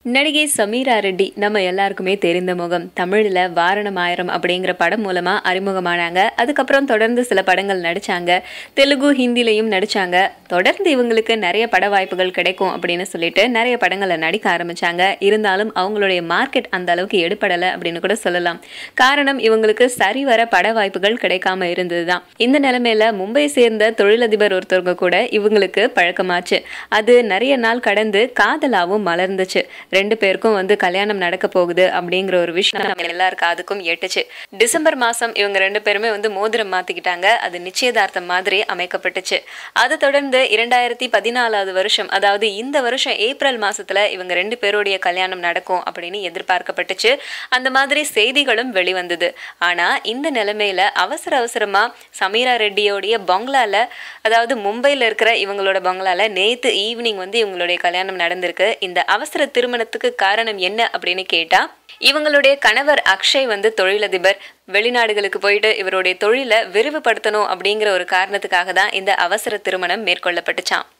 நடிகை சமீரா ரெட்டி நம்ம எல்லாருக்குமே தெரிந்த முகம் தமிழில் வாரணம் ஆயிரம் அப்படிங்கிற படம் மூலமாக அறிமுகமானாங்க அதுக்கப்புறம் தொடர்ந்து சில படங்கள் நடித்தாங்க தெலுங்கு ஹிந்திலையும் நடித்தாங்க தொடர்ந்து இவங்களுக்கு நிறைய பட வாய்ப்புகள் கிடைக்கும் அப்படின்னு சொல்லிட்டு நிறைய படங்களை நடிக்க ஆரம்பித்தாங்க இருந்தாலும் அவங்களுடைய மார்க்கெட் அந்த அளவுக்கு எடுபடலை அப்படின்னு கூட சொல்லலாம் காரணம் இவங்களுக்கு சரிவர பட வாய்ப்புகள் கிடைக்காம இருந்தது தான் இந்த நிலைமையில மும்பை சேர்ந்த தொழிலதிபர் ஒருத்தவங்க கூட இவங்களுக்கு பழக்கமாச்சு அது நிறைய நாள் கடந்து காதலாவும் மலர்ந்துச்சு ரெண்டு பேருக்கும் வந்து கல்யாணம் நடக்க போகுது அப்படிங்கிற ஒரு விஷயம் நம்ம எல்லார் காதுக்கும் எட்டுச்சு டிசம்பர் மாசம் இவங்க ரெண்டு பேருமே வந்து மோதிரம் மாத்திக்கிட்டாங்க அது நிச்சயதார்த்தம் மாதிரி அமைக்கப்பட்டுச்சு அதை தொடர்ந்து இரண்டாயிரத்தி பதினாலாவது வருஷம் அதாவது இந்த வருஷம் ஏப்ரல் மாசத்துல இவங்க ரெண்டு பேருடைய கல்யாணம் நடக்கும் அப்படின்னு எதிர்பார்க்கப்பட்டுச்சு அந்த மாதிரி செய்திகளும் வெளிவந்தது ஆனா இந்த நிலைமையில அவசர அவசரமா சமீரா ரெட்டியோடைய பங்களால அதாவது மும்பையில் இருக்கிற இவங்களோட பங்களால நேத்து ஈவினிங் வந்து இவங்களுடைய கல்யாணம் நடந்திருக்கு இந்த அவசர திருமணத்துக்கு காரணம் என்ன அப்படின்னு கேட்டா இவங்களுடைய கணவர் அக்ஷய் வந்து தொழிலதிபர் வெளிநாடுகளுக்கு போயிட்டு இவருடைய தொழிலை விரிவுபடுத்தணும் அப்படிங்கிற ஒரு காரணத்துக்காக தான் இந்த அவசர திருமணம் மேற்கொள்ளப்பட்டுச்சாம்